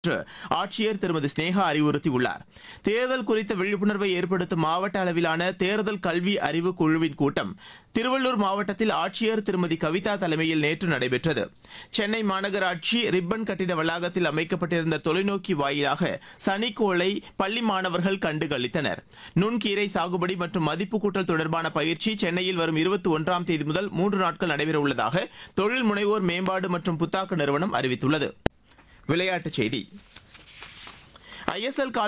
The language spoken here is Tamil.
என்று ஆட்சியர் திருமதி ஸ்னேகா அறிவுறுத்தியுள்ளார் தேர்தல் குறித்த விழிப்புணர்வை ஏற்படுத்தும் மாவட்ட அளவிலான தேர்தல் கல்வி அறிவு குழுவின் கூட்டம் திருவள்ளூர் மாவட்டத்தில் ஆட்சியர் திருமதி கவிதா தலைமையில் நேற்று நடைபெற்றது சென்னை மாநகராட்சி ரிப்பன் கட்டிட வளாகத்தில் அமைக்கப்பட்டிருந்த தொலைநோக்கி வாயிலாக சனிக்கோளை பள்ளி மாணவர்கள் கண்டுகளித்தனர் நுண்கீரை சாகுபடி மற்றும் மதிப்பு கூட்டல் தொடர்பான பயிற்சி சென்னையில் வரும் இருபத்தி ஒன்றாம் தேதி முதல் மூன்று நாட்கள் நடைபெறவுள்ளதாக தொழில் முனைவோர் மேம்பாடு மற்றும் புத்தாக்க நிறுவனம் அறிவித்துள்ளது விளையாட்டுச் செய்தி ஐஎஸ்எல்